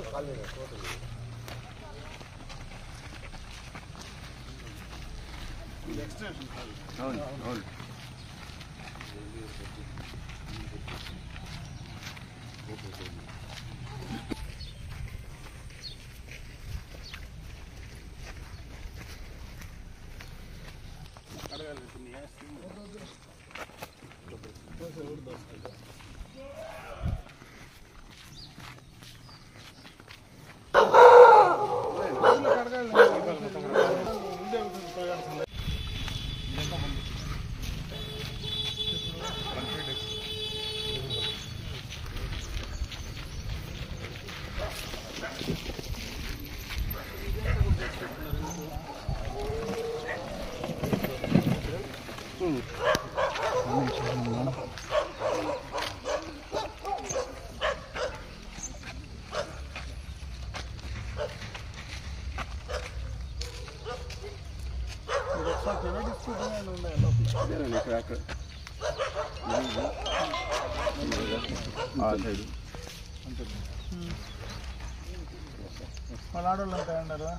వాళ్ళ ఆడవాళ్ళు అంతా అన్నారు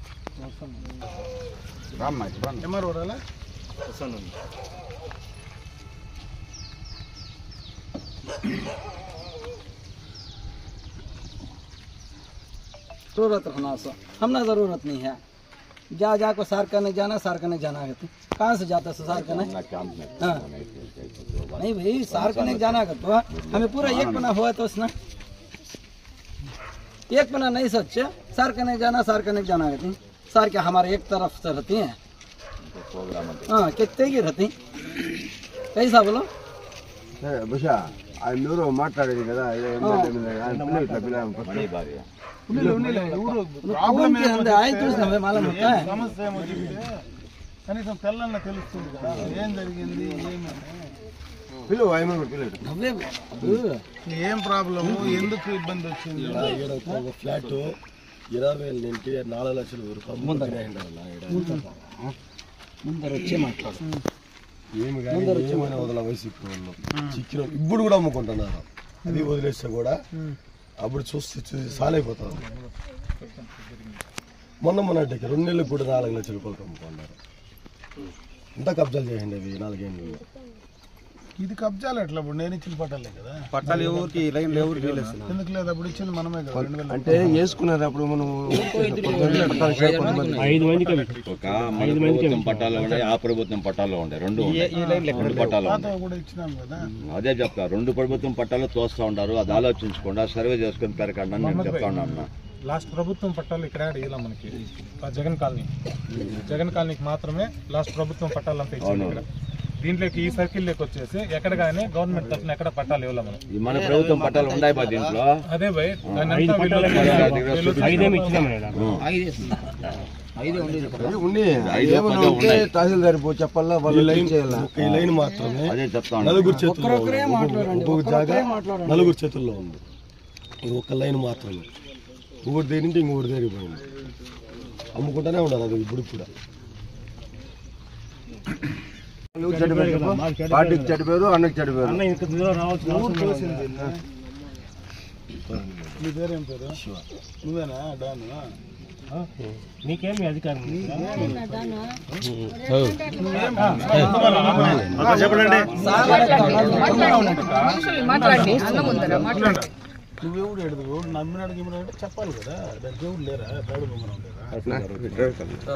రామ్మా ఇటు రా. ఎంఆర్ ఓడాలా जरूरत रहना सो हमने ज़रूरत नहीं है जा जा को सार करने जाना सार करने जाना है कहाँ से जाता है सार करने हाँ नहीं भाई सार करने जाना का तो हमें पूरा एक बना हुआ तो उसने एक बना नहीं सच्चे सार करने जाना सार करने जाना कहती सार क्या हमारे एक तरफ से रहती हैं हाँ कितने की रहती कैसा बोलो బుషా ఆయన ఎవరో మాట్లాడేది కదా ఏ- ఏం మాట్లాడింది? ఆయన పిల్లలు ఇట్లా పిల్లలు ఫస్ట్ ఉన్నీలే, ఉన్నీలే, ఎవరు कौन के अंदर आए तो उसने हमें मालूम होता है సమస్య ఏమొచ్చింటే కనీసం తెల్లన్న తెలుస్తుంది కదా ఏం జరిగింది ఏమి పిల్లలు ఆయన కూడా పిల్లలు अबे अबे, ఏం ప్రాబ్లము ఎందుకు ఇబ్బంది వచ్చింది ఈడ ఒక ఒక ఫ్లాట్ ఇరవై వేలు నింటి నాలుగు లక్షల వరకు ముందర వచ్చి మాట్లాడు ఏమి కానీ ఏమైనా వదల వైసీపీ వాళ్ళు చిక్కిన ఇప్పుడు కూడా అమ్ముకుంటున్నారు అది వదిలేస్తే కూడా అప్పుడు చూస్తే చూసి సాలైపోతారు మొన్న మొన్న అంటే రెండు నెలలకు కూడా నాలుగు లక్షల రూపాయలు అమ్ముకున్నారు ఇంత కబ్జాలు చేయండి అవి నాలుగేళ్ళు ఇది కబ్జాలు ఎట్లా ఇప్పుడు నేను ఇచ్చిన పట్టాలే కదా పట్టాలు ఎవరికి లైన్ ఎవరికి ఎందుకు లేదు అప్పుడు ఇచ్చింది మనమే కదా రెండు వేల అంటే వేసుకున్నారు అప్పుడు మనం ఐదు మందికి ఒక మన ప్రభుత్వం పట్టాలు ఉన్నాయి ఆ ప్రభుత్వం పట్టాలు ఉన్నాయి రెండు ఉన్నాయి. రెండు పట్టాలు ఉన్నాయి పాత కూడా ఇచ్చినాం కదా అదే చెప్తా రెండు ప్రభుత్వం పట్టాలు తోస్తా ఉంటారు అది ఆలోచించకుండా సర్వే చేసుకుని పెరగండి అని నేను చెప్తా ఉన్నాను లాస్ట్ ప్రభుత్వం పట్టాలు ఇక్కడ అడిగిలా మనకి ఆ జగన్ కాలనీ జగన్ కాలనీకి మాత్రమే లాస్ట్ ప్రభుత్వం పట్టాలంతా ఇచ్చింది ఇక్కడ దీంట్లోకి ఈ సర్కిల్ లోకి వచ్చేసి ఎక్కడ కానీ గవర్నమెంట్ తరఫున ఎక్కడ పట్టాలు ఇవ్వాలి మనం ఈ మన ప్రభుత్వం పట్టాలు ఉన్నాయి బా దీంట్లో అదే భయ్ దాన్ని అంతా వీళ్ళు- వీళ్ళు అది ఉండి ఐదు ఏమైనా పదో ఉంటే ఉన్నాయి. తహసీల్దార్ పో చెప్పాలా వాళ్ళు లైన్ చేయాలా ఒక ఈ లైన్ మాత్రమే అదే చెప్తా ఉన్నాను నలుగురు చేతుల్లో ఉంది ఒక్కొక్క- ఒక్కొక్క జాగా నలుగురు చేతుల్లో ఉంది ఇది ఒక లైన్ మాత్రమే ఒకటి దగ్గర నుంచి ఇంకొకటి దగ్గరికి పోయింది అమ్ముకుంటూనే ఉన్నారు అది ఇప్పుడు కూడా నువ్వు చెడిపోయారు చెప్పు. పార్టీకి చెడిపోయారు అన్నకి చెడిపోయారు నీ పేరేం పేరు నువ్వేనా డాను నీకేమి అధికారం మాట్లాడండి అన్న ముందర మాట్లాడండి నువ్వెవడు ఎడదు ఎవడు నమ్మినాడు గిమ్మినాడు చెప్పాలి కదా దానికి ఎవడు లేరా తాడు బొమ్మరం లేరా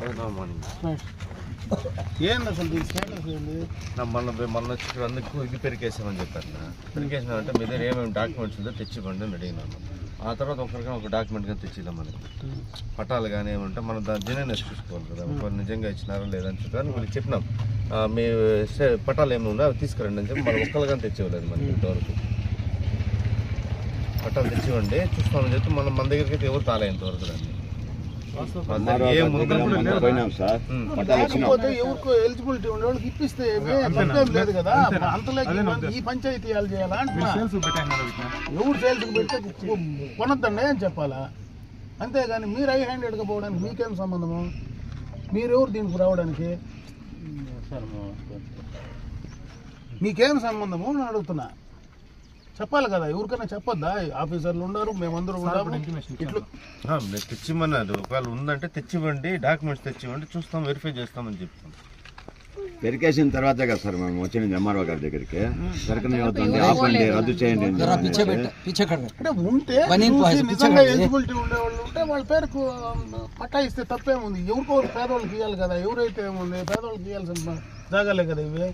ఏంది అసలు దీని స్టేటస్ ఏంది నా మొన్న మొన్న వచ్చి ఇక్కడ అందుకు ఇది పెరికేసామని చెప్పారు నా పెరికేసినామంటే మీ దగ్గర ఏమేమి డాక్యుమెంట్స్ ఉందో తెచ్చివ్వండి అని అడిగినాను ఆ తర్వాత ఒకరిగా ఒక డాక్యుమెంట్ కానీ తెచ్చిద్దాం మనకి పట్టాలు కానీ ఏమంటే మనం దాని జెన్యునెస్ చూసుకోవాలి కదా ఒకరు నిజంగా ఇచ్చినారా లేదని చెప్పి వీళ్ళకి చెప్పినాం ఆ, మీ సే- పట్టాలు ఏమి ఉన్నాయో అవి తీసుకురండి అని చెప్పి మనం ఒక్కరు కానీ తెచ్చివ్వలేదు మనకి ఇంతవరకు పట్టాలు తెచ్చివ్వండి చూస్తామని చెప్పి మనం మన దగ్గరికి అయితే ఎవరు తాలే ఇంతవరకు దాన్ని మన దగ్గర ఏం ముందు మొన్న పోయినాం సార్ పట్టాలు వచ్చినాం లేకపోతే ఎవరికో ఎలిజిబిలిటీ ఉండే వాళ్ళకి ఇప్పిస్తే ఏమి? తప్పేం లేదు కదా అంతలోకి ఈ పంచాయతీ వాళ్ళు చేయాలా అంటున్నా ఎవరు సేల్స్కి పెడితే కొనద్దండి అని చెప్పాలా అంతేగాని మీరు ఐ హ్యాండెడ్గా పోవడానికి మీకేం సంబంధము మీరెవరు దీనికి రావడానికి మీకేం సంబంధము అని అడుగుతున్నా చెప్పాలి కదా ఎవరికైనా చెప్పొద్దా ఆఫీసర్లు ఉన్నారు మేమందరం ఉన్నాము ఇట్లు ఆ, మీరు తెచ్చిమన్నారు ఒకవేళ ఉందంటే తెచ్చివ్వండి డాక్యుమెంట్స్ తెచ్చివ్వండి చూస్తాం వెరిఫై చేస్తామని చెప్తాం వెరికేషన్ తర్వాత కదా సార్ మేము వచ్చింది ఎంఆర్ఓ గారి దగ్గరికి సరుకుని వద్దండి ఆపండి రద్దు చేయండి అని जरा पीछे చెప్పి. बैठ पीछे खड़ అంటే ఉంటే బనీన్ చూసి పాయసం, నిజంగా పిచ్చగా ఎలిజిబిలిటీ ఉండేవాళ్ళు ఉంటే వాళ్ళ పేరుకు పట్టా ఇస్తే తప్పేముంది ఎవరికో ఒకరు పేదవాళ్ళకి ఇవ్వాలి కదా ఎవరైతే ఏముంది పేదవాళ్ళకి ఇవ్వాల్సిన జాగాలే కదా ఇవి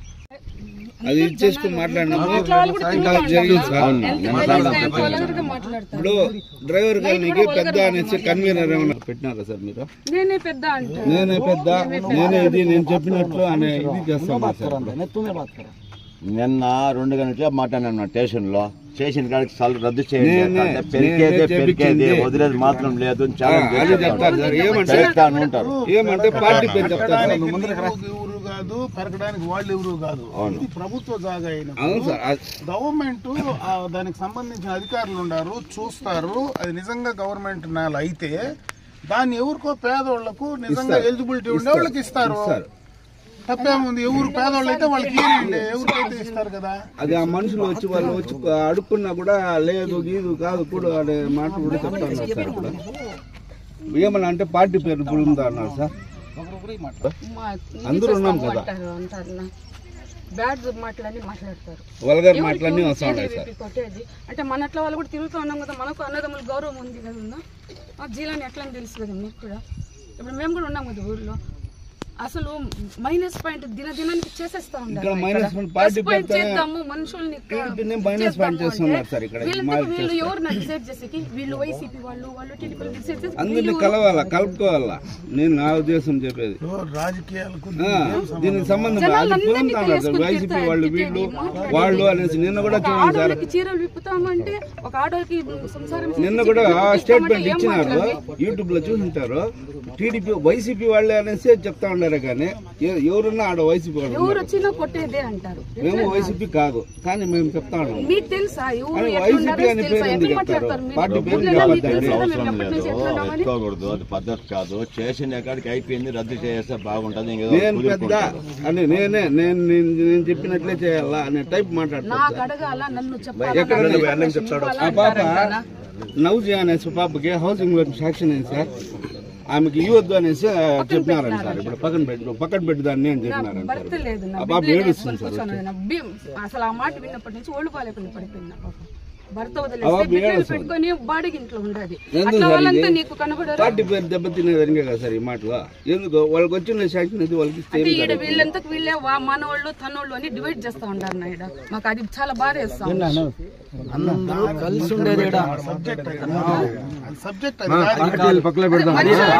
అది ఇచ్చేసుకుని మాట్లాడినాము అవును నిన్న మాట్లాడతారు ఇప్పుడు డ్రైవర్ గారికి పెద్ద అనేసి కన్వీనర్ ఏమైనా పెట్టినారా సార్ మీరు నేనే పెద్ద అంటే నేనే పెద్ద నేనే ఇది నేను చెప్పినట్లు అనే ఇది చేస్తాను సార్ मैं तुम्हें बात कर रहा हूँ నిన్న రెండు గంటల మాట్లాడినా స్టేషన్ లో స్టేషన్ కాడికి సార్లు రద్దు చేయండి నేనే- అంటే పెరికేదే నేనే పెరికేది చెప్పింది. వదిలేదు మాత్రం లేదు అని చాలా ఆ, అది చెప్తారు సార్ ఏమంటే కరెక్ట్ అని ఉంటారు ఏమంటే పార్టీ పేరు చెప్తారు సార్ పెరగడానికి ఎవరు ఎవరు కాదు పెరగడానికి వాళ్ళు ఎవరు కాదు ఇది ప్రభుత్వ జాగా అవును అయినప్పుడు సార్ అది- గవర్నమెంట్ ఆ దానికి సంబంధించిన అధికారులు ఉన్నారు చూస్తారు అది నిజంగా గవర్నమెంట్ నేల అయితే దాన్ని ఎవరికో పేదోళ్లకు నిజంగా ఎలిజిబిలిటీ ఉండే వాళ్ళకి ఇస్తారు తప్పేముంది ఎవరు పేదోళ్ళు అయితే వాళ్ళకి ఇవ్వండి ఎవరికైతే ఇస్తారు కదా అది ఆ మనుషులు వచ్చి వాళ్ళు వచ్చి అడుక్కున్నా కూడా లేదు గీదు కాదు కూడా అనే మాట కూడా చెప్తాను సార్ ఇప్పుడు ఏమన్నా అంటే పార్టీ పేరు ఇప్పుడు ఉందా అన్నారు సార్ అందరూ ఉన్నాం కదా. అంటారు బ్యాడ్ మాటలన్నీ మాట్లాడతారు వల్గర్ ఎవరికి మాటలన్నీ ఎవరు వస్తా ఉన్నాయి సార్ CJVP కొట్టేది అంటే మనట్ల వాళ్ళు కూడా తిరుగుతూ ఉన్నాం కదా మనకు అన్నదమ్ముల గౌరవం ఉంది కదా మాకు జీలాని ఎట్లా అని తెలుసు కదా మీకు కూడా ఇప్పుడు మేము కూడా ఉన్నాం కదా ఊర్లో అసలు మైనస్ పాయింట్ దినదినానికి చేసేస్తా ఇక్కడ ఉన్నారు minus point party పాయింట్ పెడితే చేద్దాము మనుషుల్ని టీడీపీని minus point చేస్తున్నారు సార్ ఇక్కడ. వీళ్ళంతా మార్పు వీళ్ళు ఎవరు డిసైడ్ చేసేకి వీళ్ళు వైసీపీ వాళ్ళు వాళ్ళు టీడీపీ డిసైడ్ చేసి అందరినీ కలవాలా కలుపుకోవాలా నేను నా ఉద్దేశం చెప్పేది రాజకీయాలకు ఆ, దీనికి సంబంధం అది కులంతో ఉన్నారు సార్ వైసీపీ వాళ్ళు వీళ్ళు వాళ్ళు అనేసి నిన్న కూడా ఒక చూడండి సార్ ఆడోళ్ళకి చీరలు విప్పుతామంటే ఒక ఆడోళ్ళకి సంసారం నిన్న చేసి కూడా చీరలు స్టేట్మెంట్ విప్పుతామంటే ఏం ఇచ్చినారు మాట్లాడాలి? యూట్యూబ్ లో చూసింటారు టీడీపీ వైసీపీ వాళ్ళే అనేసి చెప్తా ఉన్నారు కానీ ఎ- ఎవరున్నా ఆడ వైసీపీ వాళ్ళు ఎవరు ఉన్నారు. వచ్చినా కొట్టేదే అంటారు మేము వైసీపీ కాదు కానీ మేము చెప్తా ఉన్నాం మీకు తెలుసా ఎవరు అని ఎట్లా వైసీపీ ఉన్నారో అని తెలుసా? పేరు ఎట్లా ఎందుకు మాట్లాడతారు చెప్తారు? మీరు? పార్టీ పేరు ఊర్లలో మీకు చెప్పొద్దండి. తెలుసా? మేము అవసరం ఎప్పటి నుంచి లేదు ఎట్లా ఉన్నామని? ఎత్తుకోకూడదు అది పద్ధతి కాదు చేసిన ఎక్కడికి అయిపోయింది రద్దు చేస్తే బాగుంటది ఇంకేదో నేను పెద్ద కుదురుకుంటారు. అని నేనే నేను నేను నేను చెప్పినట్లే చేయాలా అనే టైప్ మాట్లాడతాను నాకు అడగాల నన్ను ఎక్కడ చెప్పాలి చెప్తాడు ఆ పాప నవ్జీ అనేసి పాపకి హౌసింగ్ లోన్ శాంక్షన్ అయింది సార్ ఆమెకి ఇవ్వద్దు అనేసి చెప్పినారండి సార్ ఇప్పుడు పక్కన పెట్టు పక్కన పెట్టు దాన్ని అని చెప్పినారండి సార్ భర్త లేదు నా ఆ పాప బిడ్డ ఏడుస్తుంది సార్ కూర్చొని నా బి- అసలు ఆ మాట విన్నప్పటి నుంచి ఒళ్ళు పాలేకుండా పడిపోయింది నా పాప. భర్త ఆ వదిలేస్తే పాప బిడ్డలు ఏడుస్తుంది. పెట్టుకొని బాడీకి ఇంట్లో ఉండదు ఎందుకు అట్లా సార్ వాళ్ళంతా ఇది? నీకు కనబడరు పార్టీ పేరు దెబ్బతినేదానికే కదా సార్ ఈ మాటలో ఎందుకు వాళ్ళకి వచ్చిన శాంక్షన్ ఇది వాళ్ళకి ఇస్తే అంటే ఏం ఈడ జరగదు? వీళ్ళంతకు వీళ్ళే వా మనోళ్ళు తనోళ్ళు అని డివైడ్ చేస్తా ఉంటారు నా ఈడ మాకు అది చాలా బాధ వేస్తాం అందరూ కలిసి ఉండేది ఈడ. సబ్జెక్ట్ సబ్జెక్ట్ అది కాదు. పక్కన పెడదాం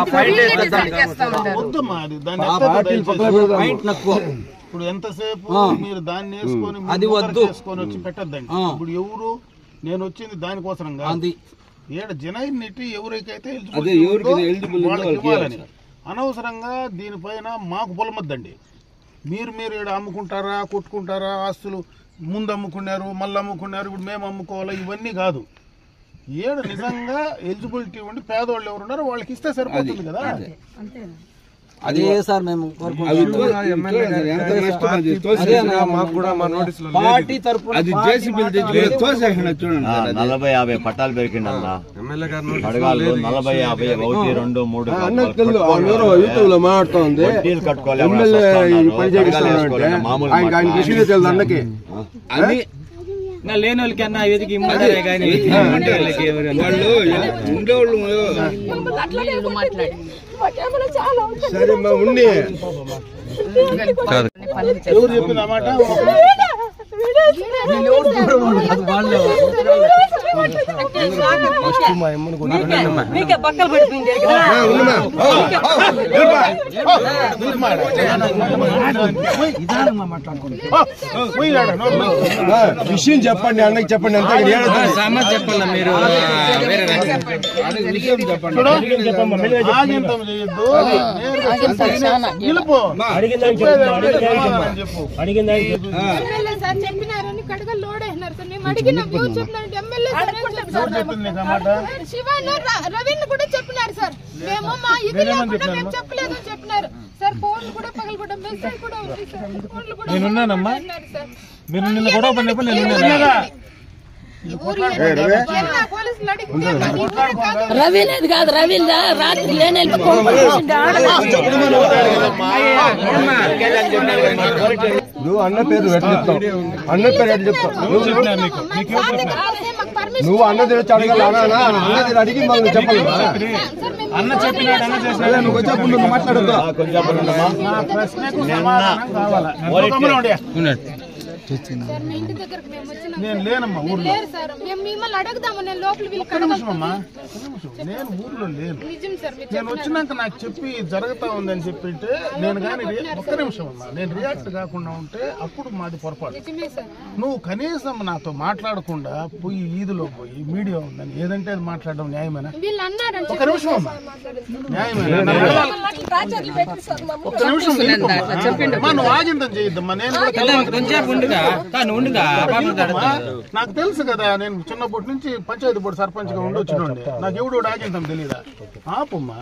వద్దమ్మా అది దాన్ని ఆ ఎత్తొద్దు పార్టీలు పక్కన దయచేసి. పెడదాం. పాయింట్ నక్కువ. ఇప్పుడు ఎంతసేపు మీరు దాన్ని వేసుకొని మీరు అది ముందర వద్దు. చేసుకొని వచ్చి పెట్టద్దండి ఆ. ఇప్పుడు ఎవరు నేను వచ్చింది దానికోసం కాదు అది ఈడ జనైనిటీ ఎవరికైతే eligible అదే ఎవరికి ఉందో eligible ఉందో వాళ్ళకి వాళ్ళకి ఇవ్వాలని ఇవ్వాలి అనవసరంగా దీనిపైన మాకు పొలమద్దండి మీరు మీరు ఇక్కడ అమ్ముకుంటారా కొట్టుకుంటారా ఆస్తులు ముందు అమ్ముకున్నారు మళ్ళీ అమ్ముకున్నారు ఇప్పుడు మేము అమ్ముకోవాలా ఇవన్నీ కాదు ఏడు నిజంగా ఎలిజిబిలిటీ ఉండి పేదవాళ్ళు ఎవరు ఉన్నారో వాళ్ళకి ఇస్తే సరిపోతుంది కదా అంతేనా అదే సార్ మేము కోరుకుంటున్నాం. అవి తో- చూడండి సార్, ఎంత నష్టం అది తోసి- అదే అన్న, పార్టీ తరపున అది జేసీబీ తెచ్చి తోసేసిన చూడండి ఆ, సార్ అది. నలభై యాభై పట్టాలు పెరిగిందన్న అడగాలి నలభై యాభై ఒకటి రెండు మూడు కాదు. అన్నకు తెలుసు ఆయన ఎవరో యూట్యూబ్ లో మాట్లాడుతూ ఉంది వడ్డీలు కట్టుకోవాలి ఎవరైనా ఎమ్మెల్యే సస్తా ఈ ఉన్నారు. పని అడగాలి చేపిస్తున్నాడు వేసుకోవాలి. అంటే మామూలు ఆయనకి ఆయనకి మాట. ఇష్యూ తెలుసు అన్నకి అది లేని వాళ్ళకి అన్న ఎదిగి ఇమ్మన్నారే కానీ వాళ్ళు ఉండేవాళ్ళు సరే మా ఉండి ఎవరు చెప్పింది ఆ మాట విషయం చెప్పండి అన్నకి చెప్పండి అంతే చెప్పాల మీరు ఆగింతం చేయొద్దు నేరుగా నిలుపు చెప్పేది ఏమన్నా చెప్పు ఎమ్మెల్యే సార్ చెప్పినారని కడగ లోడ్ అయినారు సార్ మేము అడిగిన వ్యూ చెప్పినారంటే ఎమ్మెల్యే సార్ ఏం చెప్పారు? చెప్పింది నీకు ఆ మాట శివను ర- రవిని కూడా చెప్పినారు సార్ మేము మా ఇది లేకుండా మేము చెప్పలేదు అని చెప్పినారు సార్ ఫోన్లు కూడా పగలు కూడా మెసేజ్ కూడా ఉంది సార్ ఫోన్లు కూడా నేనున్నానమ్మా. అన్నారు సార్. మీరు నిన్న గొడవ పడినప్పుడు నేను ఉన్నాను. ఈ ఊరు ఎన్న పోలీసులు అడిగితే మాది ఈ ఊరే కాదు. రవి అనేది కాదు రవి రాత్రి లేని నువ్వు అన్న పేరు ఎట్లా చెప్తావు అన్న పేరు ఎట్లా చెప్తావు నువ్వు మా సార్ దగ్గరికి వస్తే మాకు పర్మిషన్ నువ్వు అన్న తెచ్చి అడగాలి అన్నా అన్న దగ్గర అడిగి మనం చెప్పాలి అన్న చెప్పినాడు అన్న చేసినాడు నువ్వు వచ్చేప్పుడు నువ్వు మాట్లాడద్దు నా ప్రశ్నకు సమాధానం కావాలా గమ్మున ఉండు. సార్ మీ ఇంటి దగ్గరకు మేము వచ్చినాం నేను లేనమ్మా ఊర్లో లేరు సార్ మేము మిమ్మల్ని అడుగుదాము నేను లోపల వీళ్ళు ఒక్క నిమిషం అమ్మా ఒక్క నిమిషం. నేను ఊర్లో లేను నిజం సార్ మీరు నేను వచ్చినాక నాకు చెప్పి జరుగుతా ఉందని చెప్పింటే నేను కానీ రి- ఒక్క నిమిషం అమ్మా నేను రియాక్ట్ కాకుండా ఉంటే అప్పుడు మాది పొరపాటు నిజమే సార్ నువ్వు కనీసం నాతో మాట్లాడకుండా పోయి ఈదులో పోయి మీడియా ఉందని ఏదంటే అది మాట్లాడడం న్యాయమేనా వీళ్ళు అన్నారని ఒక్క నిమిషం అమ్మా న్యాయమేనా నన్ను అడగాలి. ఒక్క నిమిషం నిలుపమ్మా. అమ్మా, నువ్వు ఆగిందని చేయొద్దమ్మా నేను కూడా తెలవాలి. అమ్మా, నాకు తెలుసు కదా నేను చిన్నప్పటి నుంచి పంచాయతీ బోర్డు సర్పంచ్ గా ఉండొచ్చినండి నాకు ఎవడు ఆగిందని తెలియదా ఆపమ్మా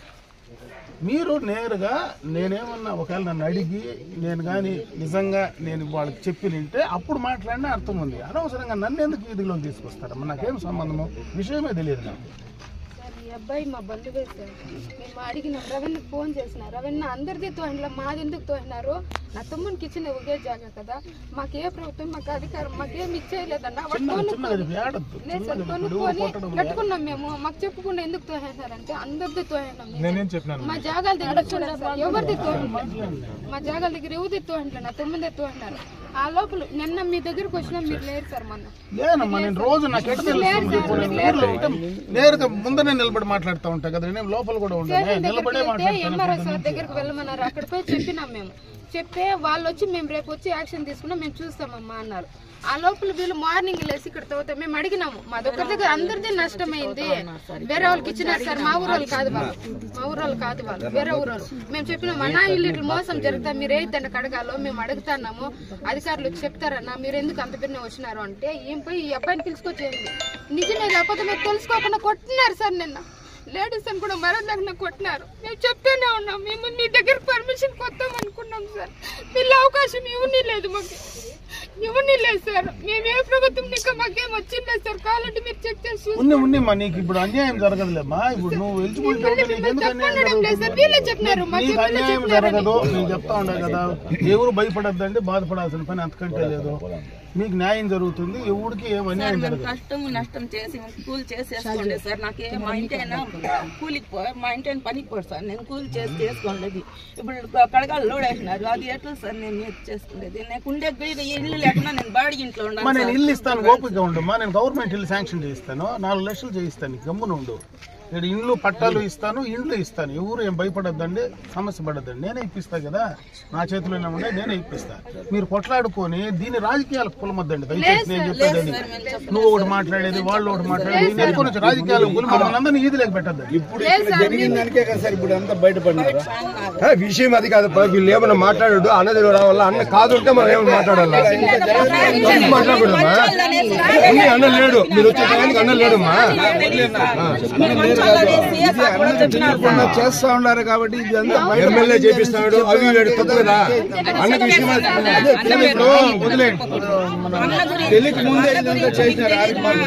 మీరు నేరుగా నేనేమన్నా ఒకవేళ నన్ను అడిగి నేను కానీ నిజంగా నేను వాళ్ళకి చెప్పి నింటే అప్పుడు మాట్లాడినా అర్థం ఉంది అనవసరంగా నన్ను ఎందుకు ఇదిలో తీసుకొస్తారమ్మా నాకేం సంబంధము విషయమే తెలియదు నాకు సార్ ఈ అబ్బాయి మా బంధువే సార్ మేము అడిగినాం రవీణ్కి ఫోన్ చేసిన రవీణ్ అందరిది తోహిన మాది ఎందుకు తోహినారు నా తమ్మునికి ఇచ్చిన ఒకే జాగా కదా మాకు ఏ ప్రభుత్వం మాకు అధికారం మాకేం ఇచ్చేయలేదన్న వాడు చిన్నది కొనుక్కొని- చిన్నది ఏడద్దు లేదు సార్ కొనుక్కొని కట్టుకున్నాం మేము మాకు చెప్పకుండా ఎందుకు తోహేశారంటే అందరిది తోహినాం మేము. నేనేం చెప్పినాను మా జాగాల దగ్గర చూడండి సార్ ఎవరిది తోహించారు మా జాగాల దగ్గర ఎవరిది తోహించారు నా తొమ్మిది తోహినారు ఆ లోపల నిన్న మీ దగ్గరకు వచ్చినా మీరు లేరు సార్ మొన్న లేనమ్మా నేను రోజు నాకు ఎట్ట తెలుస్తుంది చెప్పు, నేను ఊర్లో ఉంటే నేరుగా ముందనే నిలబడి మాట్లాడుతూ ఉంటా కదా నేను లోపల కూడా ఉంటాను స్టేషన్ నిలబడే దగ్గరికి వెళ్తే మాట్లాడతాను ఎంఆర్ఓ సార్ దగ్గరికి వెళ్ళమన్నారు అక్కడ పోయి చెప్పినాం మేము చెప్తే వాళ్ళు వచ్చి మేము రేపు వచ్చి యాక్షన్ తీసుకున్నాం మేము చూస్తామమ్మా అన్నారు ఆ లోపల వీళ్ళు మార్నింగ్ లేసి ఇక్కడ తవ్వుతాం మేము అడిగినాము మా దగ్గర దగ్గర అందరిది నష్టమైంది వేరే వాళ్ళకి ఇచ్చినారు సార్ మా ఊరు వాళ్ళు కాదు వాళ్ళు మా ఊరు వాళ్ళు కాదు వాళ్ళు వేరే ఊరు వాళ్ళు మేము చెప్పినాం అన్నా ఇల్లు ఇట్లా మోసం జరుగుతా మీరు ఏదండి కడగాలో మేము అడుగుతున్నాము అధికారులు వచ్చి చెప్తారన్నా మీరు ఎందుకు అంత బిన్న వచ్చినారు అంటే ఏం పోయి ఈ అబ్బాయిని తీసుకొచ్చేయండి నిజమే కాకపోతే మీరు తెలుసుకోకుండా కొట్టినారు సార్ నిన్న లేడీస్ అని కూడా మరో దగ్గర కొట్టినారు మేము చెప్తూనే ఉన్నాం మేము మీ దగ్గర పర్మిషన్ కొత్తాం అనుకున్నాం సార్ వీళ్ళ అవకాశం ఇవ్వని లేదు మాకు ఇవ్వని లేదు సార్ మేము ఏ ప్రభుత్వం ఇంకా మాకేం వచ్చింది సార్ కావాలంటే మీరు చెక్ చేసి చూసుకోండి. ఉన్ని ఉన్నిమ్మా నీకు ఇప్పుడు అన్యాయం జరగదులేమ్మా ఇప్పుడు నువ్వు ఎలిజిబిలిటీ ఉంటే నీకు ఎందుకు అన్యాయం చెప్పండి లేదు సార్ వీళ్ళే చెప్పినారు జరుగుతుంది? మాకు నీకు అన్యాయం జరగదు నేను చెప్తా ఉండే కదా ఎవరు భయపడద్దండి బాధపడాల్సిన పని అంతకంటే లేదు మీకు న్యాయం జరుగుతుంది ఎవరికి ఏం అన్యాయం జరగదు కష్టం నష్టం చేసి కూలి చేసేసుకోండి సార్ నాకు ఏ- మా ఇంటి అయినా కూలికి పో మా ఇంటి అయినా పనికి పోడు సార్ నేను కూలి చేసి చేసుకోండి ఇప్పుడు కడగాలు లోడ్ వేసినారు అది ఎట్లా సార్ నేను నేర్చు చేసుకునేది నాకు ఉండే గైడ్ ఇల్లు లేకుండా నేను బాడీ ఇంట్లో అమ్మా ఉన్నాను నేను సార్. ఇల్లు ఇస్తాను ఓపిక ఉండమ్మా నేను గవర్నమెంట్ ఇల్లు శాంక్షన్ చేయిస్తాను నాలుగు లక్షలు చేయిస్తాను నీకు గమ్మున ఉండు నేను ఇండ్లు పట్టాలు ఇస్తాను ఇండ్లు ఇస్తాను ఎవరు ఏం భయపడద్దండి సమస్య పడద్దండి నేనే ఇప్పిస్తా కదా నా చేతిలోనే ఉండే నేనే ఇప్పిస్తా మీరు కొట్లాడుకొని దీని రాజకీయాలకు కులమద్దండి దయచేసి నేను చెప్పేది నువ్వు ఒకటి మాట్లాడేది వాళ్ళు ఒకటి మాట్లాడేది దీన్ని ఎత్తుకొని వచ్చి రాజకీయాలకు కులి మమ్మల్ని అందరినీ ఈదిలేక పెట్టద్దండి ఇప్పుడు ఇక్కడ జరిగిన దానికే కదా సార్ ఇప్పుడు అంతా బయటపడినారు ఏ, విషయం అది కాదు పా, వీళ్ళు ఏమన్నా మాట్లాడాడు అన్న దగ్గర రావాలా అన్న కాదు ఉంటే మనం ఏమన్నా మాట్లాడాలా తప్పు మాట్లాడకూడదమ్మా ఉన్ని అన్న లేడు మీరు వచ్చే టైంకి అన్న లేడమ్మా ఇది అన్నది తెలియకుండా చేస్తా ఉన్నారు కాబట్టి ఇది అంతా బయట ఎమ్మెల్యే చేపిస్తాడు అవి వేడు తప్పు కదా అన్నకి విషయం అది- అదే తెలియదు, వదిలేయండి తెలియక ముందే ఇదంతా చేసినారు ఆర్గ్యుమెంట్.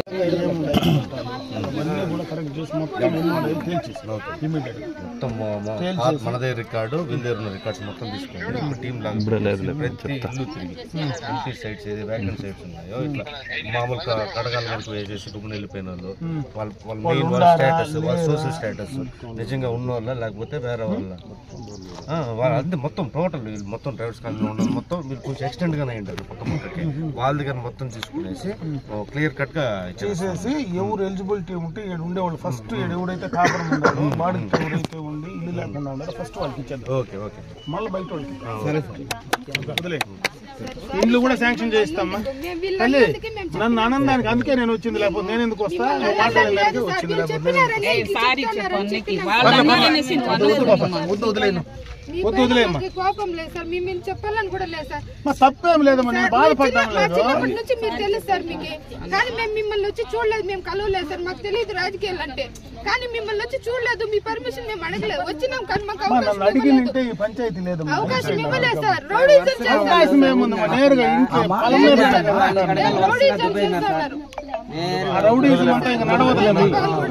అవన్నీ కూడా కరెక్ట్ చేసి మొత్తం ఎన్ని తేల్చేసి ఇమీడియట్ మొత్తం మా- మా- మనదే రికార్డు వీళ్ళ దగ్గర ఉన్న రికార్డ్స్ మొత్తం తీసుకుంటే ఒక టీం లాగా ప్రతి ఇల్లు తిరిగి ఎంపీ సైట్స్ ఏది వ్యాకెంట్ సైట్స్ ఉన్నాయో ఇట్లా మామూలుగా కడగాల వరకు వేసేసి గుమ్మని వెళ్ళిపోయిన వాళ్ళు వాళ్ళ వాళ్ళ మెయిన్ వాళ్ళ స్టేటస్ వాళ్ళ సోషల్ స్టేటస్ నిజంగా ఉన్న వాళ్ళ లేకపోతే వేరే వాళ్ళ ఆ, వాళ్ళ అంతే మొత్తం టోటల్ వీళ్ళు మొత్తం డ్రైవర్స్ కాలనీ ఉన్న మొత్తం మీరు కొంచెం ఎక్స్టెండ్ గానే ఉంటారు మొత్తం మొక్కకి వాళ్ళ దగ్గర మొత్తం తీసుకునేసి క్లియర్ కట్ గా ఇచ్చేసి చేసేసి ఎవరు ఎలిజిబిలిటీ ఉంటే ఈడ ఉండేవాళ్ళు ఫస్ట్ ఈడ ఎవరైతే కాపురం ఉండాలో బాడీకి ఎవరైతే ఉండి ఇల్లు లేకుండా ఉండాలో ఫస్ట్ వాళ్ళకి ఇచ్చేద్దాం ఓకే ఓకే మళ్ళీ బయట వాళ్ళకి వదిలే ఇండ్లు కూడా శాంక్షన్ చేయిస్తామా మేము వీళ్ళ తల్లి అందరికీ మేము నన్ను ఆనందానికి అందుకే నేను వచ్చింది లేకపోతే నేను ఎందుకు వస్తా నువ్వు మాట్లాడడానికి సార్ వచ్చింది వీళ్ళు లేకపోతే నేను- చెప్పినారని చెప్తున్నారని చెప్పినాం. పర్లే, పర్లే. వద్దు, వద్దు పాప, వద్దు వదిలేను మీ వద్దు పైన వదిలేయమ్మా మాకు కోపం లేదు సార్ మీ మేము చెప్పాలని కూడా లేదు సార్ మా తప్పేం లేదమ్మా నేను సార్, బాధపడ్డాం మా చిన్న- మా లేదు చిన్నప్పటి నుంచి మీరు తెలుసు సార్ మీకు కానీ మేము మిమ్మల్ని వచ్చి చూడలేదు మేము కలవలేదు సార్ మాకు తెలియదు రాజకీయాలు అంటే కానీ మిమ్మల్ని వచ్చి చూడలేదు మీ పర్మిషన్ మేము అడగలేదు వచ్చినాం కానీ మాకు మా అవకాశం నన్ను అడిగి ఇవ్వలేదు. నింటే ఈ పంచాయతీ లేదమ్మా అవకాశం ఇవ్వలేదు సార్ రౌడీజం అవకాశం చేస్తారు ఏముందమ్మా నేరుగా ఇంట్లో పొలం మీద మాట్లాడతాను. రౌడీజం చేస్తున్నారు ఆ రౌడీజం అంతా ఇంకా నడవదులేమ్మా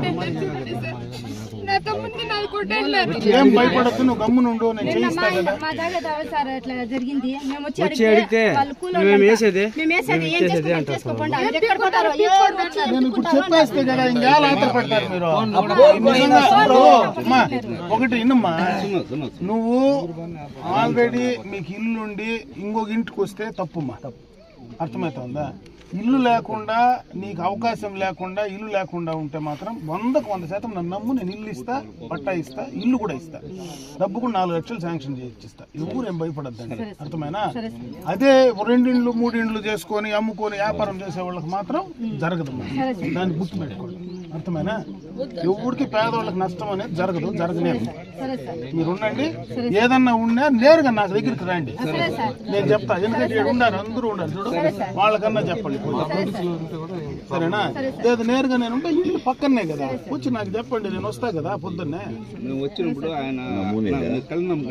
నా తమ్ముడిని నాకు కొట్టేళ్ళారు ఏం భయపడద్దు నువ్వు గమ్మునుండు నేను చేయిస్తా కదా మా దగ్గర దావా సార్ అట్లా జరిగింది మేము వచ్చి వచ్చి అడిగితే వాళ్ళు కూలోళ్ళు మేము అంట. వేసేది మేము వేసేది ఏం చేసేది చేసుకోండి అంటారు చేసుకోండి అది ఎక్కడ పోతారో ఏ ఊరు వచ్చి ఏం నేను ఇప్పుడు పీక్కుంటారో అని చెప్పేస్తే కదా ఇంకేలా ఆత్ర పడతారు మీరు నిజంగా ఇప్పుడు అమ్మా ఒకటి ఇన్నమ్మా నువ్వు ఆల్రెడీ మీకు ఇల్లు ఉండి ఇంకొక ఇంటికి వస్తే తప్పుమ్మా అర్థమవుతుందా ఇల్లు లేకుండా నీకు అవకాశం లేకుండా ఇల్లు లేకుండా ఉంటే మాత్రం వందకు వంద శాతం నన్ను నమ్ము నేను ఇల్లు ఇస్తా పట్టా ఇస్తా ఇల్లు కూడా ఇస్తా డబ్బు కూడా నాలుగు లక్షలు శాంక్షన్ చేయిస్తా ఎవరు ఏం భయపడద్దండి అర్థమైనా అదే రెండిండ్లు మూడిండ్లు చేసుకొని అమ్ముకొని వ్యాపారం చేసే వాళ్ళకి మాత్రం జరగదు దాన్ని గుర్తు పెట్టుకోండి అర్థమైనా ఎవరికి పేదవాళ్ళకి నష్టం అనేది జరగదు జరగలేదు మీరు ఉండండి ఏదన్నా ఉన్నా నేరుగా నాకు దగ్గరికి రండి నేను చెప్తా ఎందుకంటే ఇక్కడ ఉండాలి అందరూ ఉండాలి చూడు వాళ్ళకన్నా చెప్పండి సరేనా లేదు నేరుగా నేను ఉంటే ఇల్లు పక్కనే కదా వచ్చి నాకు చెప్పండి నేను వస్తా కదా పొద్దున్నే మేము వచ్చినప్పుడు ఆయన కలినాం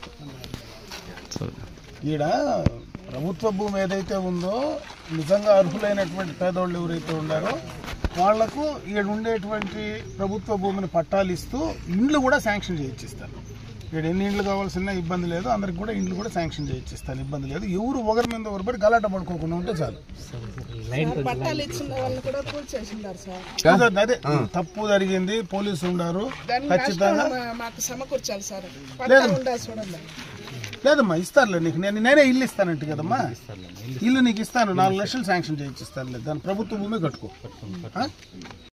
ఈడ ప్రభుత్వ భూమి ఏదైతే ఉందో నిజంగా అర్హులైనటువంటి పేదోళ్ళు ఎవరైతే ఉన్నారో వాళ్లకు ఈడ ఉండేటువంటి ప్రభుత్వ భూమిని పట్టాలు ఇస్తూ ఇండ్లు కూడా శాంక్షన్ చేయించిస్తారు ఇక్కడ ఎన్ని ఇండ్లు కావాల్సిన ఇబ్బంది లేదు అందరికి కూడా ఇండ్లు కూడా శాంక్షన్ చేయించిస్తాను ఇబ్బంది లేదు ఎవరు ఒకరి మీద ఒకరి పడి గలాట పడుకోకుండా ఉంటే చాలు పట్టాలు ఇచ్చిన వాళ్ళు కూడా కూల్చేసిండారు సార్ అదే అదే తప్పు జరిగింది పోలీసు ఉన్నారు దాన్ని ఖచ్చితంగా నష్టం మా- మాకు సమకూర్చాలి సార్ లేదు. పట్టాలు ఉండాలి చూడండి లేదమ్మా ఇస్తారులే నీకు నేను నేనే ఇల్లు ఇస్తానంట కదమ్మా ఇల్లు నీకు ఇస్తాను నాలుగు లక్షలు శాంక్షన్ చేయించిస్తాను దాని ప్రభుత్వ భూమి కట్టుకో ఆ?